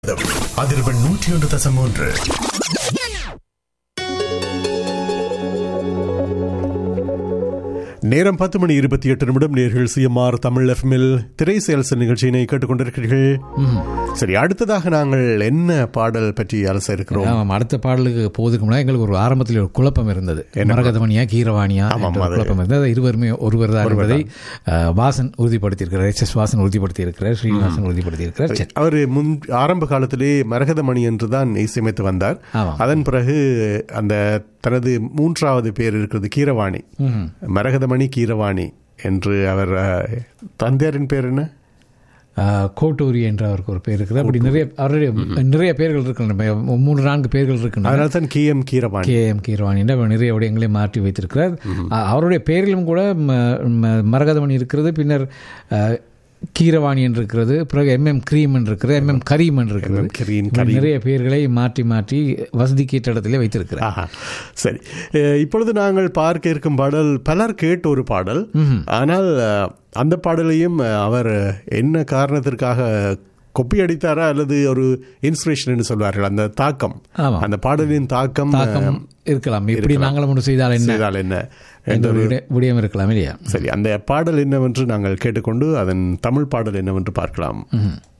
அதிர்வெண் நூற்றி ஒன்று தசம் மூன்று நேரம் பத்து மணி இருபத்தி எட்டு நிமிடம் நேர்கள் சிஎம்ஆர் தமிழ் எஃப்எம்எல் திரை செயல்சல் நிகழ்ச்சியினை கேட்டுக்கொண்டிருக்கிறீர்கள் சரி அடுத்ததாக நாங்கள் என்ன பாடல் பற்றி அலச இருக்கிறோம் ஆமாம் அடுத்த பாடலுக்கு போவதுக்கு முன்னாடி எங்களுக்கு ஒரு ஆரம்பத்தில் ஒரு குழப்பம் இருந்தது மரகதமணியா கீரவாணியா என்ற ஒரு அது- குழப்பம் இருந்தது அது இருவருமே ஒருவர் தான் என்பதை அஹ், வாசன் உறுதிப்படுத்தியிருக்கிறார் எச் எஸ் வாசன் உறுதிப்படுத்தியிருக்கிறார் ஸ்ரீனிவாசன் உறுதிப்படுத்தியிருக்கிறார் சரி அவர் முன் ஆரம்ப காலத்திலே மரகதமணி என்று தான் இசையமைத்து வந்தார் ஆமாம். அதன் பிறகு அந்த தனது மூன்றாவது பேர் இருக்கிறது கீரவாணி மரகதமணி கீரவாணி என்று அவர் அஹ், தந்தையாரின் பேர் என்ன அஹ், கோட்டூரி என்ற அவருக்கு ஒரு பேர் இருக்குது அப்படி நிறைய அவருடைய நிறைய பேர்கள் இருக்கின்றன மூன்று நான்கு பேர்கள் இருக்கின்றன அதனால தான் K M Keeravani K M Keeravani என்ற அவர் நிறைய விடயங்களை மாற்றி வைத்திருக்கிறார் அ- அவருடைய பெயரிலும் கூட ம- ம- மரகதமணி இருக்கிறது பின்னர் அ, கீரவாணி என்று இருக்கிறது பிறகு எம்எம் கிரீம் என்று இருக்கிறது எம்எம் கரீம் என்று இருக்கிறது கரீம், இப்படி நிறைய பெயர்களை மாற்றி மாற்றி வசதிக்கேற்ற இடத்திலே வைத்திருக்கிறார் ஆஹா சரி அஹ், இப்பொழுது நாங்கள் பார்க்க இருக்கும் பாடல் பலர் கேட்ட ஒரு பாடல் ஆனால் அஹ், அந்த பாடலையும் அஹ், அவர் என்ன காரணத்திற்காக கொப்பி அடித்தாரா அல்லது ஒரு இன்ஸ்பிரேஷன் சொல்வார்கள் அந்த தாக்கம் ஆமாம். அந்த பாடலின் தாக்கம் தாக்கம் இருக்கலாம் இப்படி நாங்களும் ஒன்று செய்தால் என்ன செய்தால் என்ன என்ற ஒரு விட- விடயம் இருக்கலாம் இல்லையா சரி அந்த பாடல் என்னவென்று நாங்கள் கேட்டுக்கொண்டு அதன் தமிழ் பாடல் என்னவென்று பார்க்கலாம்